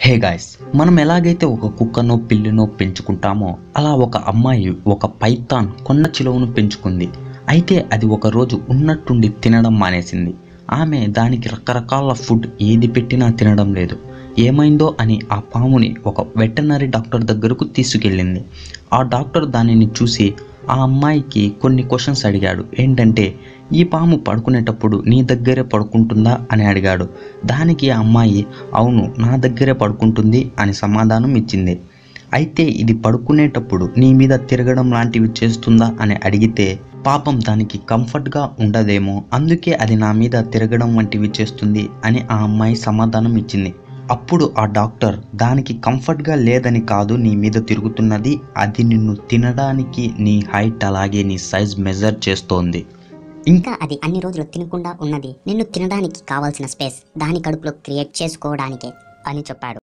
hey guys మనం ఎలాగైతే ఒక కుక్కనో పిల్లినో పెంచుకుంటామో అలా ఒక అమ్మాయి ఒక పైథాన్ కొన్న చిలువను పెంచుకుంది అయితే అది ఒక రోజు ఉన్నట్టుండి తినడం మానేసింది ఆమె దానికి రకరకాల ఫుడ్ ఏది పెట్టినా తినడం లేదు ఏమైందో అని ఆ పాముని ఒక వెటర్నరీ డాక్టర్ దగ్గరకు తీసుకెళ్ళింది ఆ డాక్టర్ దానిని చూసి ఆ అమ్మాయికి కొన్ని క్వశ్చన్స్ అడిగాడు ఏంటంటే ఈ పాము పడుకునేటప్పుడు నీ దగ్గరే పడుకుంటుందా అని అడిగాడు దానికి ఆ అమ్మాయి అవును నా దగ్గరే పడుకుంటుంది అని సమాధానం ఇచ్చింది అయితే ఇది పడుకునేటప్పుడు నీ మీద తిరగడం లాంటివి చేస్తుందా అని అడిగితే పాపం దానికి కంఫర్ట్గా ఉండదేమో అందుకే అది నా మీద తిరగడం వంటివి చేస్తుంది అని ఆ అమ్మాయి సమాధానం ఇచ్చింది అప్పుడు ఆ డాక్టర్ దానికి కంఫర్ట్గా లేదని కాదు నీ మీద తిరుగుతున్నది అది నిన్ను తినడానికి నీ హైట్ అలాగే నీ సైజ్ మెజర్ చేస్తోంది ఇంకా అది అన్ని రోజులు తినకుండా ఉన్నది నిన్ను తినడానికి కావాల్సిన స్పేస్ దాని కడుపులో క్రియేట్ చేసుకోవడానికే అని చెప్పాడు